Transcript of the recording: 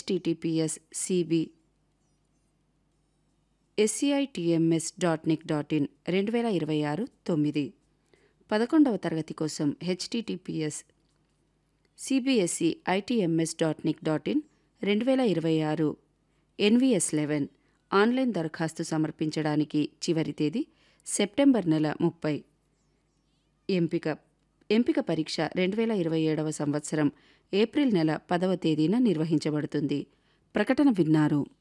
HTTPS CB SCITMS dot nic dot in రెండు వేల ఇరవై ఆరు తొమ్మిది పదకొండవ తరగతి కోసం HTTPS CBSE ITMS dot nic dot in రెండు వేల ఇరవై ఆరు ఎన్విఎస్ లెవెన్ ఆన్లైన్ దరఖాస్తు సమర్పించడానికి చివరి తేదీ సెప్టెంబర్ నెల ముప్పై ఎంపిక ఎంపిక పరీక్ష రెండు వేల ఇరవై ఏడవ సంవత్సరం ఏప్రిల్ నెల పదవ తేదీన నిర్వహించబడుతుంది ప్రకటన విన్నారు